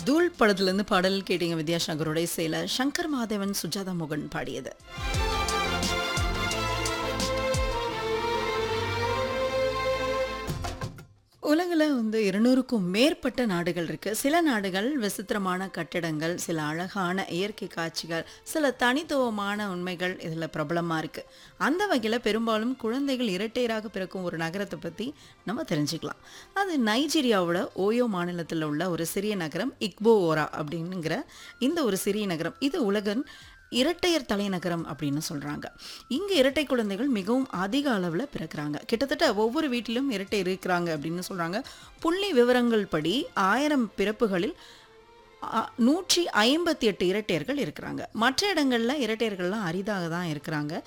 தூள் படத்துலேருந்து பாடல் கேட்டீங்க வித்யாசாகரோட இசையில் சங்கர் மாதேவன் சுஜாதா மோகன் பாடியது உலகில் வந்து இருநூறுக்கும் மேற்பட்ட நாடுகள் இருக்கு சில நாடுகள் விசித்திரமான கட்டிடங்கள் சில அழகான இயற்கை காட்சிகள் சில தனித்துவமான உண்மைகள் இதில் பிரபலமாக இருக்கு அந்த வகையில் பெரும்பாலும் குழந்தைகள் இரட்டையராக பிறக்கும் ஒரு நகரத்தை பற்றி நம்ம தெரிஞ்சுக்கலாம் அது நைஜீரியாவோட ஓயோ மாநிலத்தில் உள்ள ஒரு சிறிய நகரம் இக்போ ஓரா அப்படிங்கிற இந்த ஒரு சிறிய நகரம் இது உலகன் இரட்டையர் தலைநகரம் அப்படின்னு சொல்கிறாங்க இங்கே இரட்டை குழந்தைகள் மிகவும் அதிக அளவில் பிறக்கிறாங்க கிட்டத்தட்ட ஒவ்வொரு வீட்டிலும் இரட்டை இருக்கிறாங்க அப்படின்னு சொல்கிறாங்க புள்ளி விவரங்கள் படி ஆயிரம் பிறப்புகளில் அ, நூற்றி ஐம்பத்தி எட்டு இரட்டையர்கள் இருக்கிறாங்க மற்ற இடங்களில் இரட்டையர்கள்லாம் அரிதாக தான் இருக்கிறாங்க